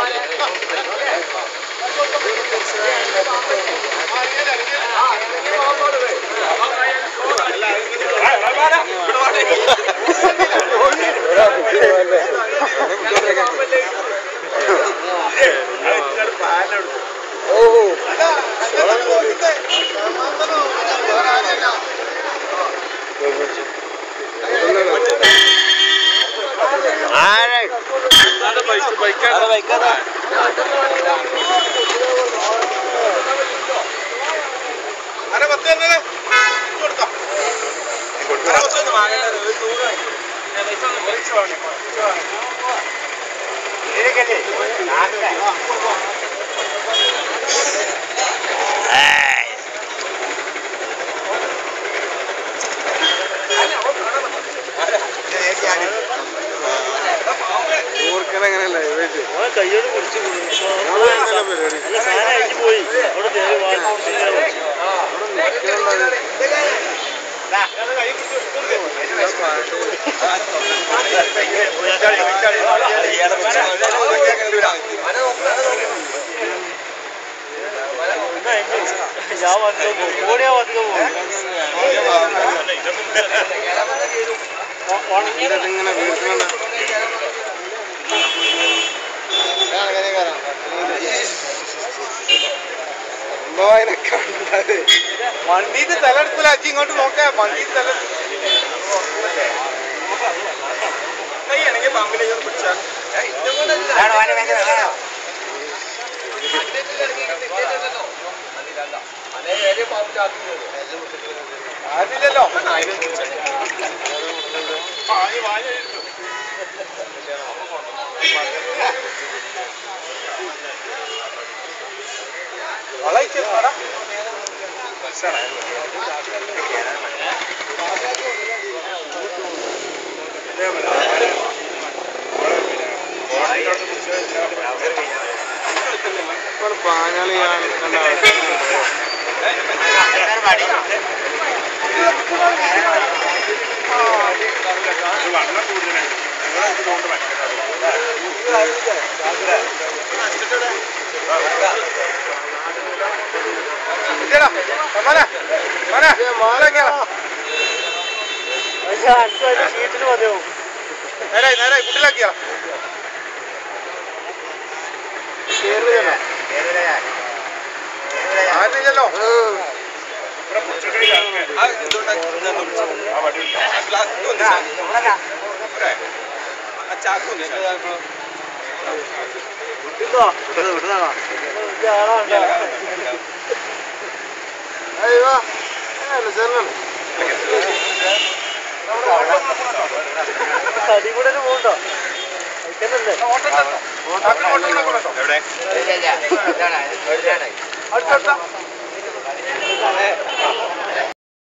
ഊർക്കനെങ്ങനെയല്ലേ wait കയ്യോട് പിടിച്ചു നല്ല പരിപാടി നല്ല സാധനം അഴിഞ്ഞു പോയി അവിടെ തേടി വാങ്ങിച്ചു ഇങ്ങനെ വെച്ചു ഞാൻ വന്നു ഓടിയാ വന്നു ഇങ്ങനെ വീഴ്ത്തുന്നുണ്ട് സംഭവം കണ്ടത് വണ്ടിയിൽ തല എടുത്തില്ല അച്ഛൻ ഇങ്ങോട്ട് നോക്കാം വണ്ടിയിൽ തല കൈയാണെങ്കിൽ പമ്പിലേക്ക് പിടിച്ചാൽ അതില്ലല്ലോ വളയിച്ചെടാ പാഞ്ഞാളി ഞാൻ കണ്ട പക്ഷെ അടുത്ത ഷീറ്റിന് മതിയാവും നേരെ നേരെ കുട്ടിലാക്കിയാ ആരില്ലല്ലോ വിട്ടോ വിട്ടതാണോ ആളാണ്ടോ അയ്യോ അല്ല ചെല്ലണം തടി കൂടെ പോകണ്ടോ കഴിക്കണ്ടല്ലേ അടുത്തടുത്ത